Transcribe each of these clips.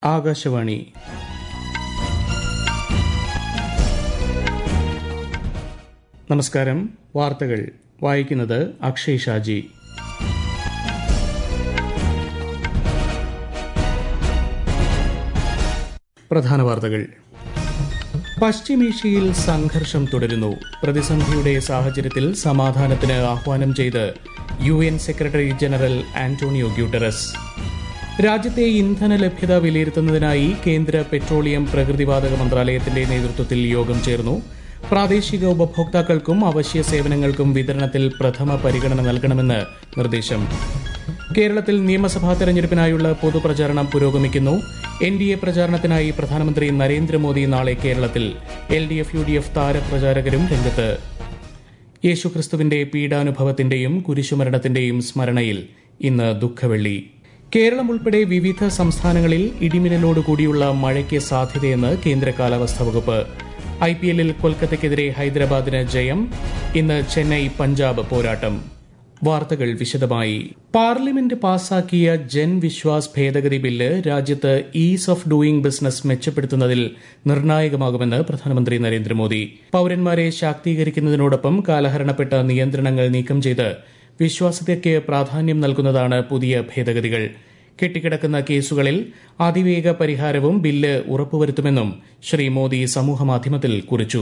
ആകാശവാണി നമസ്കാരം വാർത്തകൾ വായിക്കുന്നത് അക്ഷയ് ഷാജി പ്രധാന വാർത്തകൾ പശ്ചിമേഷ്യയിൽ സംഘർഷം തുടരുന്നു പ്രതിസന്ധിയുടെ സാഹചര്യത്തിൽ സമാധാനത്തിന് ആഹ്വാനം ചെയ്ത് U N secretary general Antonio Guterres രാജ്യത്തെ ഇന്ധന ലഭ്യത വിലയിരുത്തുന്നതിനായി കേന്ദ്ര പെട്രോളിയം പ്രകൃതിവാതക മന്ത്രാലയത്തിന്റെ നേതൃത്വത്തിൽ യോഗം ചേർന്നു പ്രാദേശിക ഉപഭോക്താക്കൾക്കും അവശ്യ സേവനങ്ങൾക്കും വിതരണത്തിൽ പ്രഥമ പരിഗണന നൽകണമെന്ന് നിർദ്ദേശം കേരളത്തിൽ നിയമസഭാ തെരഞ്ഞെടുപ്പിനായുള്ള പൊതുപ്രചാരണം പുരോഗമിക്കുന്നു എൻ ഡി എ പ്രചാരണത്തിനായി പ്രധാനമന്ത്രി നരേന്ദ്രമോദി നാളെ കേരളത്തിൽ L D F U D F താരപ്രചാരകരും രംഗത്ത് യേശുക്രിസ്തുവിന്റെ പീഡാനുഭവത്തിന്റെയും കുരിശുമരണത്തിന്റെയും സ്മരണയിൽ ഇന്ന് ദുഃഖവെള്ളി കേരളം ഉൾപ്പെടെ വിവിധ സംസ്ഥാനങ്ങളിൽ ഇടിമിന്നലോടുകൂടിയുള്ള മഴയ്ക്ക് സാധ്യതയെന്ന് കേന്ദ്ര കാലാവസ്ഥാ വകുപ്പ് ഐ പി എല്ലിൽ കൊൽക്കത്തയ്ക്കെതിരെ ഹൈദരാബാദിന് ജയം ഇന്ന് ചെന്നൈ പഞ്ചാബ് പോരാട്ടം വാർത്തകൾ വിശദമായി പാർലമെന്റ് പാസാക്കിയ ജൻ വിശ്വാസ് ഭേദഗതി ബില്ല് രാജ്യത്ത് ഈസ് ഓഫ് ഡൂയിംഗ് ബിസിനസ് മെച്ചപ്പെടുത്തുന്നതിൽ നിർണായകമാകുമെന്ന് പ്രധാനമന്ത്രി നരേന്ദ്രമോദി പൌരന്മാരെ ശാക്തീകരിക്കുന്നതിനോടൊപ്പം കാലഹരണപ്പെട്ട നിയന്ത്രണങ്ങൾ നീക്കം ചെയ്ത് വിശ്വാസ്യതയ്ക്ക് പ്രാധാന്യം നൽകുന്നതാണ് പുതിയ ഭേദഗതികൾ കെട്ടിക്കിടക്കുന്ന കേസുകളിൽ അതിവേഗ പരിഹാരവും ബില്ല് ഉറപ്പുവരുത്തുമെന്നും ശ്രീ മോദി സമൂഹമാധ്യമത്തിൽ കുറിച്ചു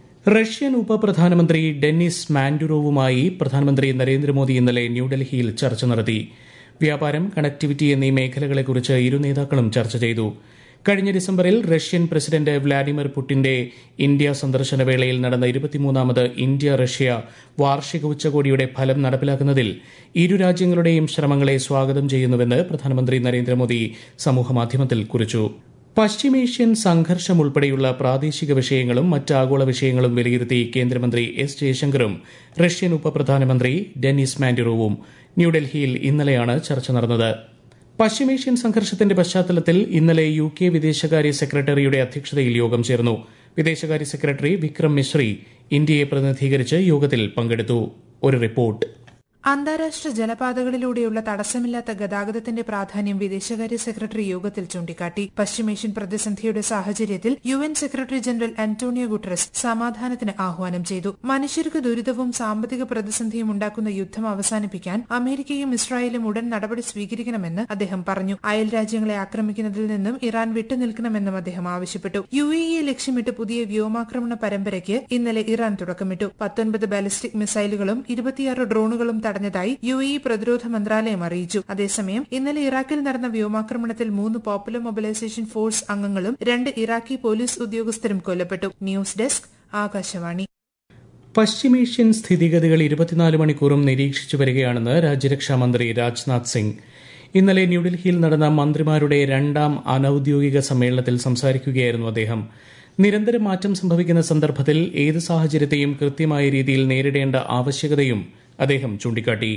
റഷ്യൻ ഉപപ്രധാനമന്ത്രി ഡെന്നിസ് മാൻഡുറോവുമായി പ്രധാനമന്ത്രി നരേന്ദ്രമോദി ഇന്നലെ ന്യൂഡൽഹിയിൽ ചർച്ച നടത്തി വ്യാപാരം കണക്ടിവിറ്റി എന്നീ മേഖലകളെക്കുറിച്ച് ഇരു നേതാക്കളും ചർച്ച ചെയ്തു കഴിഞ്ഞ ഡിസംബറിൽ റഷ്യൻ പ്രസിഡന്റ് വ്ളാഡിമിർ പുടിന്റെ ഇന്ത്യ സന്ദർശന വേളയിൽ നടന്ന ഇരുപത്തിമൂന്നാമത് ഇന്ത്യ റഷ്യ വാർഷിക ഉച്ചകോടിയുടെ ഫലം നടപ്പിലാക്കുന്നതിൽ ഇരു രാജ്യങ്ങളുടെയും ശ്രമങ്ങളെ സ്വാഗതം ചെയ്യുന്നുവെന്ന് പ്രധാനമന്ത്രി നരേന്ദ്രമോദി സമൂഹമാധ്യമത്തിൽ കുറിച്ചു പശ്ചിമേഷ്യൻ സംഘർഷം ഉൾപ്പെടെയുള്ള പ്രാദേശിക വിഷയങ്ങളും മറ്റ് ആഗോള വിഷയങ്ങളും വിലയിരുത്തി കേന്ദ്രമന്ത്രി എസ് ജയശങ്കറും റഷ്യൻ ഉപപ്രധാനമന്ത്രി ഡെന്നിസ് മാൻഡിറോവും ന്യൂഡൽഹിയിൽ ഇന്നലെയാണ് ചർച്ച നടന്നത് പശ്ചിമേഷ്യൻ സംഘർഷത്തിന്റെ പശ്ചാത്തലത്തിൽ ഇന്നലെ യു കെ വിദേശകാര്യ സെക്രട്ടറിയുടെ അധ്യക്ഷതയിൽ യോഗം ചേർന്നു വിദേശകാര്യ സെക്രട്ടറി വിക്രം മിശ്രി ഇന്ത്യയെ പ്രതിനിധീകരിച്ച് യോഗത്തിൽ പങ്കെടുത്തു ഒരു റിപ്പോർട്ട് അന്താരാഷ്ട്ര ജലപാതകളിലൂടെയുള്ള തടസ്സമില്ലാത്ത ഗതാഗതത്തിന്റെ പ്രാധാന്യം വിദേശകാര്യ സെക്രട്ടറി യോഗത്തിൽ ചൂണ്ടിക്കാട്ടി പശ്ചിമേഷ്യൻ പ്രതിസന്ധിയുടെ സാഹചര്യത്തിൽ U N secretary general Antonio Guterres സമാധാനത്തിന് ആഹ്വാനം ചെയ്തു മനുഷ്യർക്ക് ദുരിതവും സാമ്പത്തിക പ്രതിസന്ധിയും ഉണ്ടാക്കുന്ന യുദ്ധം അവസാനിപ്പിക്കാൻ അമേരിക്കയും ഇസ്രായേലും ഉടൻ നടപടി സ്വീകരിക്കണമെന്ന് അദ്ദേഹം പറഞ്ഞു അയൽ രാജ്യങ്ങളെ ആക്രമിക്കുന്നതിൽ നിന്നും ഇറാൻ വിട്ടുനിൽക്കണമെന്നും അദ്ദേഹം ആവശ്യപ്പെട്ടു യു എ ഇയെ ലക്ഷ്യമിട്ട് പുതിയ വ്യോമാക്രമണ പരമ്പരയ്ക്ക് ഇന്നലെ ഇറാൻ തുടക്കമിട്ടു പത്തൊൻപത് ബാലിസ്റ്റിക് മിസൈലുകളും ഇരുപത്തിയാറ് ഡ്രോണുകളും തടഞ്ഞതായി യു എ പ്രതിരോധ മന്ത്രാലയം അറിയിച്ചു അതേസമയം ഇന്നലെ ഇറാഖിൽ നടന്ന വ്യോമാക്രമണത്തിൽ മൂന്ന് പോപ്പുലർ മൊബിലൈസേഷൻ ഫോഴ്സ് അംഗങ്ങളും രണ്ട് ഇറാഖി പോലീസ് ഉദ്യോഗസ്ഥരും കൊല്ലപ്പെട്ടു ന്യൂസ് ഡെസ്ക് ആകാശവാണി പശ്ചിമേഷ്യൻ സ്ഥിതിഗതികൾ ഇരുപത്തിനാല് മണിക്കൂറും നിരീക്ഷിച്ചു വരികയാണെന്ന് രാജ്യരക്ഷാ മന്ത്രി രാജ്നാഥ് സിംഗ് ഇന്നലെ ന്യൂഡൽഹിയിൽ നടന്ന മന്ത്രിമാരുടെ രണ്ടാം അനൌദ്യോഗിക സമ്മേളനത്തിൽ സംസാരിക്കുകയായിരുന്നു അദ്ദേഹം നിരന്തരം മാറ്റം സംഭവിക്കുന്ന സന്ദർഭത്തിൽ ഏത് സാഹചര്യത്തെയും കൃത്യമായ രീതിയിൽ നേരിടേണ്ട ആവശ്യകതയും അദ്ദേഹം ചൂണ്ടിക്കാട്ടി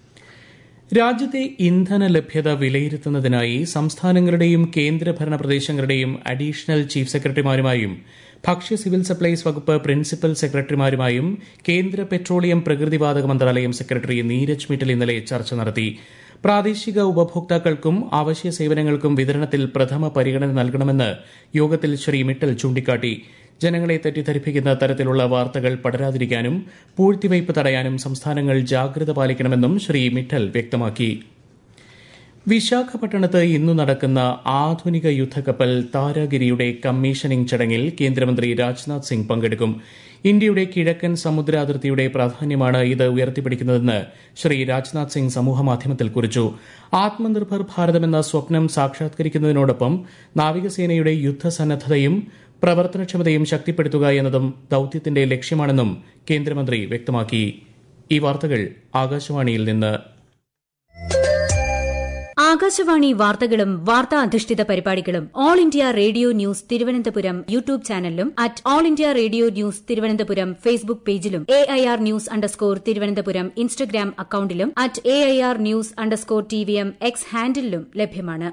രാജ്യത്തെ ഇന്ധന ലഭ്യത വിലയിരുത്തുന്നതിനായി സംസ്ഥാനങ്ങളുടെയും കേന്ദ്രഭരണ പ്രദേശങ്ങളുടെയും അഡീഷണൽ ചീഫ് സെക്രട്ടറിമാരുമായും ഭക്ഷ്യ സിവിൽ സപ്ലൈസ് വകുപ്പ് പ്രിൻസിപ്പൽ സെക്രട്ടറിമാരുമായും കേന്ദ്ര പെട്രോളിയം പ്രകൃതിവാതക മന്ത്രാലയം സെക്രട്ടറി നീരജ് മിറ്റൽ ഇന്നലെ ചർച്ച നടത്തി പ്രാദേശിക ഉപഭോക്താക്കൾക്കും അവശ്യ സേവനങ്ങൾക്കും വിതരണത്തിൽ പ്രഥമ പരിഗണന നൽകണമെന്ന് യോഗത്തിൽ ശ്രീ മിട്ടൽ ചൂണ്ടിക്കാട്ടി ജനങ്ങളെ തെറ്റിദ്ധരിപ്പിക്കുന്ന തരത്തിലുള്ള വാർത്തകൾ പടരാതിരിക്കാനും പൂഴ്ത്തിവയ്പ് തടയാനും സംസ്ഥാനങ്ങൾ ജാഗ്രത പാലിക്കണമെന്നും ശ്രീ മിഠൽ വ്യക്തമാക്കി വിശാഖപട്ടണത്ത് ഇന്നു നടക്കുന്ന ആധുനിക യുദ്ധക്കപ്പൽ താരാഗിരിയുടെ കമ്മീഷനിംഗ് ചടങ്ങിൽ കേന്ദ്രമന്ത്രി രാജ്നാഥ് സിംഗ് പങ്കെടുക്കും ഇന്ത്യയുടെ കിഴക്കൻ സമുദ്രാതിർത്തിയുടെ പ്രാധാന്യമാണ് ഇത് ഉയർത്തിപ്പിടിക്കുന്നതെന്ന് ശ്രീ രാജ്നാഥ് സിംഗ് സമൂഹമാധ്യമത്തിൽ കുറിച്ചു ആത്മനിർഭർ ഭാരതമെന്ന സ്വപ്നം സാക്ഷാത്കരിക്കുന്നതിനോടൊപ്പം നാവികസേനയുടെ യുദ്ധസന്നദ്ധതയും പ്രവർത്തനക്ഷമതയും ശക്തിപ്പെടുത്തുക എന്നതും ദൌത്യത്തിന്റെ ലക്ഷ്യമാണെന്നും കേന്ദ്രമന്ത്രി വ്യക്തമാക്കി ഈ വാർത്തകൾ ആകാശവാണിയിൽ നിന്ന് ആകാശവാണി വാർത്തകളും വാർത്താ അധിഷ്ഠിത പരിപാടികളും All India Radio news Thiruvananthapuram YouTube ചാനലിലും at All India Radio news Thiruvananthapuram Facebook പേജിലും A I R news underscore Thiruvananthapuram Instagram അക്കൌണ്ടിലും at A I R news underscore T V M X ഹാൻഡിലും ലഭ്യമാണ്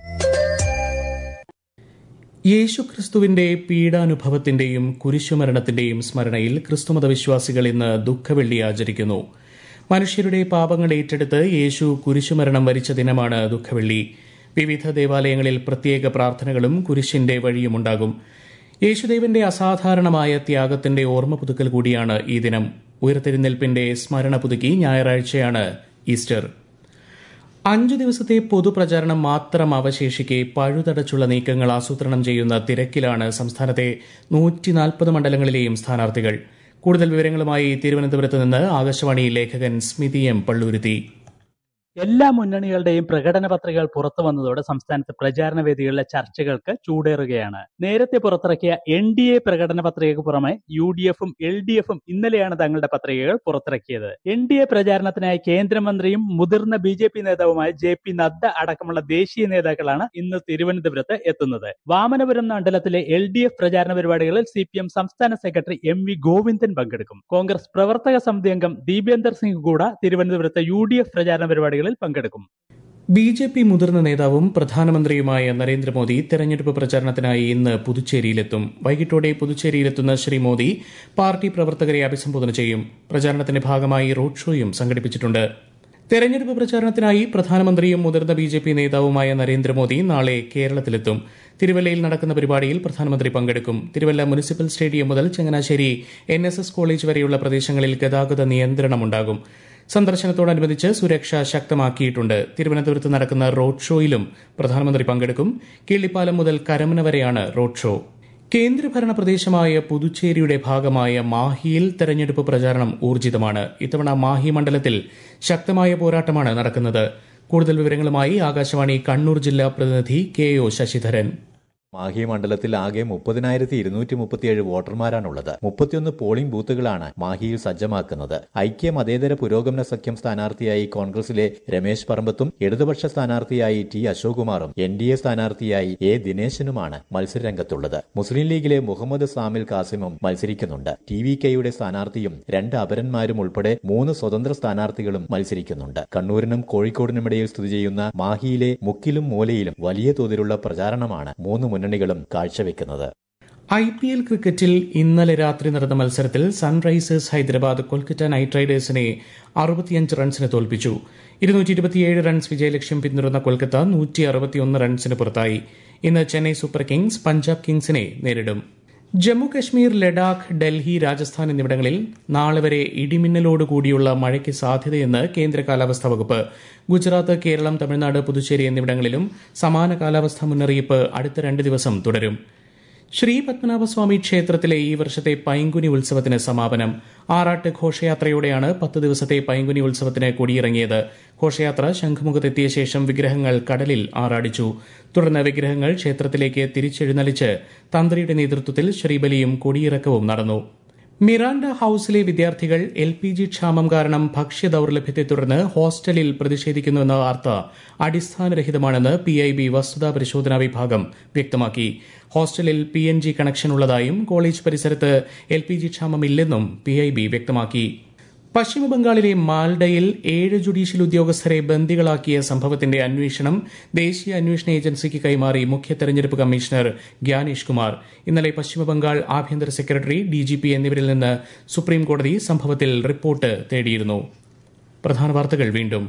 യേശുക്രിസ്തുവിന്റെ പീഡാനുഭവത്തിന്റെയും കുരിശുമരണത്തിന്റെയും സ്മരണയിൽ ക്രിസ്തുമത വിശ്വാസികൾ ഇന്ന് ദുഃഖവെള്ളി ആചരിക്കുന്നു മനുഷ്യരുടെ പാപങ്ങൾ ഏറ്റെടുത്ത് യേശു കുരിശുമരണം വരിച്ച ദിനമാണ് ദുഃഖവെള്ളി വിവിധ ദേവാലയങ്ങളിൽ പ്രത്യേക പ്രാർത്ഥനകളും കുരിശിന്റെ വഴിയുമുണ്ടാകും യേശുദേവന്റെ അസാധാരണമായ ത്യാഗത്തിന്റെ ഓർമ്മ പുതുക്കൽ കൂടിയാണ് ഈ ദിനം ഉയർത്തെഴുന്നേൽപ്പിന്റെ സ്മരണ പുതുക്കി ഞായറാഴ്ചയാണ് ഈസ്റ്റർ അഞ്ചു ദിവസത്തെ പൊതുപ്രചാരണം മാത്രം അവശേഷിക്കെ പഴുതടച്ചുള്ള നീക്കങ്ങൾ ആസൂത്രണം ചെയ്യുന്ന തിരക്കിലാണ് സംസ്ഥാനത്തെ നൂറ്റിനാൽപ്പത് മണ്ഡലങ്ങളിലെയും സ്ഥാനാർത്ഥികൾ കൂടുതൽ വിവരങ്ങളുമായി തിരുവനന്തപുരത്ത് നിന്ന് ആകാശവാണി ലേഖകൻ സ്മിതി എം പള്ളൂരുത്തി എല്ലാ മുന്നണികളുടെയും പ്രകടന പത്രികകൾ പുറത്തു വന്നതോടെ സംസ്ഥാനത്ത് പ്രചാരണ വേദികളിലെ ചർച്ചകൾക്ക് ചൂടേറുകയാണ് നേരത്തെ പുറത്തിറക്കിയ എൻ ഡി എ പ്രകടന പത്രികയ്ക്ക് പുറമെ യു ഡി എഫും എൽ ഡി എഫും ഇന്നലെയാണ് തങ്ങളുടെ പത്രികകൾ പുറത്തിറക്കിയത് എൻ ഡി എ പ്രചാരണത്തിനായി കേന്ദ്രമന്ത്രിയും മുതിർന്ന ബി ജെ പി നേതാവുമായ ജെ പി നദ്ദ അടക്കമുള്ള ദേശീയ നേതാക്കളാണ് ഇന്ന് തിരുവനന്തപുരത്ത് എത്തുന്നത് വാമനപുരം മണ്ഡലത്തിലെ എൽ ഡി എഫ് പ്രചാരണ പരിപാടികളിൽ സി പി എം സംസ്ഥാന സെക്രട്ടറി എം വി ഗോവിന്ദൻ പങ്കെടുക്കും കോൺഗ്രസ് പ്രവർത്തക സമിതി അംഗം ദീപേന്ദർ സിംഗ് കൂട തിരുവനന്തപുരത്ത് യു ഡി എഫ് പ്രചാരണ പരിപാടികളിൽ പങ്കെടുക്കും ബി ജെ പി മുതിർന്ന നേതാവും പ്രധാനമന്ത്രിയുമായ നരേന്ദ്രമോദി തെരഞ്ഞെടുപ്പ് പ്രചാരണത്തിനായി ഇന്ന് പുതുച്ചേരിയിലെത്തും വൈകിട്ടോടെ പുതുച്ചേരിയിലെത്തുന്ന ശ്രീ മോദി പാർട്ടി പ്രവർത്തകരെ അഭിസംബോധന ചെയ്യും പ്രചാരണത്തിന്റെ ഭാഗമായി റോഡ് ഷോയും സംഘടിപ്പിച്ചിട്ടുണ്ട് തെരഞ്ഞെടുപ്പ് പ്രചാരണത്തിനായി പ്രധാനമന്ത്രിയും മുതിർന്ന ബി ജെ പി നേതാവുമായ നരേന്ദ്രമോദി നാളെ കേരളത്തിലെത്തും തിരുവല്ലയിൽ നടക്കുന്ന പരിപാടിയിൽ പ്രധാനമന്ത്രി പങ്കെടുക്കും തിരുവല്ല മുനിസിപ്പൽ സ്റ്റേഡിയം മുതൽ Changanassery N S S college വരെയുള്ള പ്രദേശങ്ങളിൽ ഗതാഗത നിയന്ത്രണമുണ്ടാകും സന്ദർശനത്തോടനുബന്ധിച്ച് സുരക്ഷ ശക്തമാക്കിയിട്ടുണ്ട് തിരുവനന്തപുരത്ത് നടക്കുന്ന റോഡ് ഷോയിലും പ്രധാനമന്ത്രി പങ്കെടുക്കും കിള്ളിപ്പാലം മുതൽ കരമന വരെയാണ് റോഡ് ഷോ കേന്ദ്രഭരണ പ്രദേശമായ പുതുച്ചേരിയുടെ ഭാഗമായ മാഹിയിൽ തെരഞ്ഞെടുപ്പ് പ്രചാരണം ഊർജിതമാണ് ഇത്തവണ മാഹി മണ്ഡലത്തിൽ ശക്തമായ പോരാട്ടമാണ് നടക്കുന്നത് കൂടുതൽ വിവരങ്ങളുമായി ആകാശവാണി കണ്ണൂർ ജില്ലാ പ്രതിനിധി കെ ഒ ശശിധരൻ മാഹി മണ്ഡലത്തിൽ ആകെ മുപ്പതിനായിരത്തി ഇരുന്നൂറ്റി മുപ്പത്തിയേഴ് വോട്ടർമാരാണുള്ളത് മുപ്പത്തിയൊന്ന് പോളിംഗ് ബൂത്തുകളാണ് മാഹിയിൽ സജ്ജമാക്കുന്നത് ഐക്യ മതേതര പുരോഗമന സഖ്യം സ്ഥാനാർത്ഥിയായി കോൺഗ്രസിലെ രമേശ് പറമ്പത്തും ഇടതുപക്ഷ സ്ഥാനാർത്ഥിയായി ടി അശോകുമാറും എൻ ഡി എ സ്ഥാനാർത്ഥിയായി എ ദിനേശനുമാണ് മത്സരരംഗത്തുള്ളത് മുസ്ലിം ലീഗിലെ മുഹമ്മദ് സാമിൽ കാസിമും മത്സരിക്കുന്നുണ്ട് ടി വി കെയുടെ സ്ഥാനാർത്ഥിയും രണ്ട് അപരന്മാരും ഉൾപ്പെടെ മൂന്ന് സ്വതന്ത്ര സ്ഥാനാർത്ഥികളും മത്സരിക്കുന്നുണ്ട് കണ്ണൂരിനും കോഴിക്കോടിനുമിടയിൽ സ്ഥിതി ചെയ്യുന്ന മാഹിയിലെ മുക്കിലും മൂലയിലും വലിയ തോതിലുള്ള പ്രചാരണമാണ് മൂന്ന് മുന്നണികളും കാഴ്ചവെക്കുന്നത് ഐ പി എൽ ക്രിക്കറ്റിൽ ഇന്നലെ രാത്രി നടന്ന മത്സരത്തിൽ സൺറൈസേഴ്സ് ഹൈദരാബാദ് കൊൽക്കത്ത നൈറ്റ് റൈഡേഴ്സിനെ അറുപത്തിയഞ്ച് റൺസിന് തോൽപ്പിച്ചു ഇരുന്നൂറ്റി ഇരുപത്തിയേഴ് റൺസ് വിജയലക്ഷ്യം പിന്തുടർന്ന കൊൽക്കത്ത നൂറ്റി അറുപത്തിയൊന്ന് റൺസിന് പുറത്തായി ഇന്ന് ചെന്നൈ സൂപ്പർ കിങ്സ് പഞ്ചാബ് കിങ്സിനെ നേരിടും ജമ്മു കശ്മീർ ലഡാക്ക് ഡൽഹി രാജസ്ഥാൻ എന്നിവിടങ്ങളിൽ നാളെ വരെ ഇടിമിന്നലോടുകൂടിയുള്ള മഴയ്ക്ക് സാധ്യതയെന്ന് കേന്ദ്ര കാലാവസ്ഥാ വകുപ്പ് ഗുജറാത്ത് കേരളം തമിഴ്നാട് പുതുച്ചേരി എന്നിവിടങ്ങളിലും സമാന കാലാവസ്ഥാ മുന്നറിയിപ്പ് അടുത്ത രണ്ട് ദിവസം തുടരും ശ്രീ പത്മനാഭസ്വാമി ക്ഷേത്രത്തിലെ ഈ വർഷത്തെ പൈങ്കുനി ഉത്സവത്തിന് സമാപനം ആറാട്ട് ഘോഷയാത്രയോടെയാണ് പത്ത് ദിവസത്തെ പൈങ്കുനി ഉത്സവത്തിന് കൊടിയിറങ്ങിയത് ഘോഷയാത്ര ശംഖുമുഖത്തെത്തിയ ശേഷം വിഗ്രഹങ്ങൾ കടലിൽ ആറാടിച്ചു തുടർന്ന് വിഗ്രഹങ്ങൾ ക്ഷേത്രത്തിലേക്ക് തിരിച്ചെഴുന്നള്ളിച്ച് തന്ത്രിയുടെ നേതൃത്വത്തിൽ ശ്രീബലിയും കൊടിയിറക്കവും നടന്നു മിറാൻഡ ഹൌസിലെ വിദ്യാർത്ഥികൾ എൽ പി ജി ക്ഷാമം കാരണം ഭക്ഷ്യ ദൌർലഭ്യത്തെ തുടർന്ന് ഹോസ്റ്റലിൽ പ്രതിഷേധിക്കുന്നുവെന്ന വാർത്ത അടിസ്ഥാനരഹിതമാണെന്ന് പി ഐ ബി വസ്തുതാ പരിശോധനാ വിഭാഗം വ്യക്തമാക്കി ഹോസ്റ്റലിൽ പി എൻ ജി കണക്ഷൻ ഉള്ളതായും കോളേജ് പരിസരത്ത് എൽ പി ജി ക്ഷാമമില്ലെന്നും പി ഐ ബി വ്യക്തമാക്കി പശ്ചിമബംഗാളിലെ മാൽഡയിൽ ഏഴ് ജുഡീഷ്യൽ ഉദ്യോഗസ്ഥരെ ബന്ദികളാക്കിയ സംഭവത്തിന്റെ അന്വേഷണം ദേശീയ അന്വേഷണ ഏജൻസിക്ക് കൈമാറി മുഖ്യ തെരഞ്ഞെടുപ്പ് കമ്മീഷണർ ഗ്യാനേഷ് കുമാർ ഇന്നലെ പശ്ചിമബംഗാൾ ആഭ്യന്തര സെക്രട്ടറി ഡിജിപി എന്നിവരിൽ നിന്ന് സുപ്രീംകോടതി സംഭവത്തിൽ റിപ്പോർട്ട് തേടിയിരുന്നു പ്രധാന വാർത്തകൾ വീണ്ടും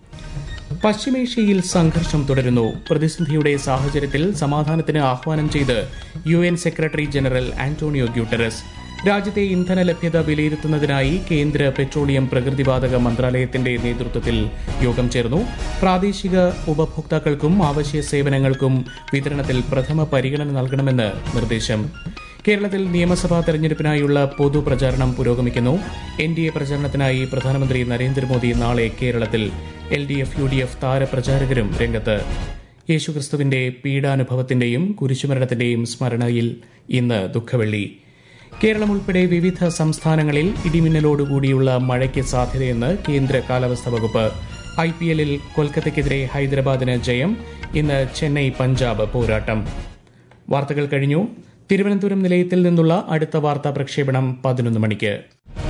പശ്ചിമേഷ്യയിൽ സംഘർഷം തുടരുന്നു പ്രതിസന്ധിയുടെ സാഹചര്യത്തിൽ സമാധാനത്തിന് ആഹ്വാനം ചെയ്ത് U N secretary general Antonio Guterres രാജ്യത്തെ ഇന്ധന ലഭ്യത വിലയിരുത്തുന്നതിനായി കേന്ദ്ര പെട്രോളിയം പ്രകൃതിവാതക മന്ത്രാലയത്തിന്റെ നേതൃത്വത്തിൽ യോഗം ചേർന്നു പ്രാദേശിക ഉപഭോക്താക്കൾക്കും ആവശ്യ സേവനങ്ങൾക്കും വിതരണത്തിൽ പ്രഥമ പരിഗണന നൽകണമെന്ന് നിർദ്ദേശം കേരളത്തിൽ നിയമസഭാ തെരഞ്ഞെടുപ്പിനായുള്ള പൊതുപ്രചാരണം പുരോഗമിക്കുന്നു എൻ ഡി എ പ്രചാരണത്തിനായി പ്രധാനമന്ത്രി നരേന്ദ്രമോദി നാളെ കേരളത്തിൽ L D F U D F താരപ്രചാരകരും രംഗത്ത് യേശുക്രിസ്തുവിന്റെ പീഡാനുഭവത്തിന്റെയും കുരിശുമരണത്തിന്റെയും സ്മരണയിൽ ഇന്ന് ദുഃഖവെള്ളി കേരളം ഉൾപ്പെടെ വിവിധ സംസ്ഥാനങ്ങളിൽ ഇടിമിന്നലോടുകൂടിയുള്ള മഴയ്ക്ക് സാധ്യതയെന്ന് കേന്ദ്ര കാലാവസ്ഥാ വകുപ്പ് ഐ പി എല്ലിൽ കൊൽക്കത്തയ്ക്കെതിരെ ഹൈദരാബാദിന് ജയം ഇന്ന് ചെന്നൈ പഞ്ചാബ് പോരാട്ടം വാർത്തകൾ കഴിഞ്ഞു തിരുവനന്തപുരം നിലയത്തിൽ നിന്നുള്ള അടുത്ത വാർത്താ പ്രക്ഷേപണം പതിനൊന്ന് മണിക്ക്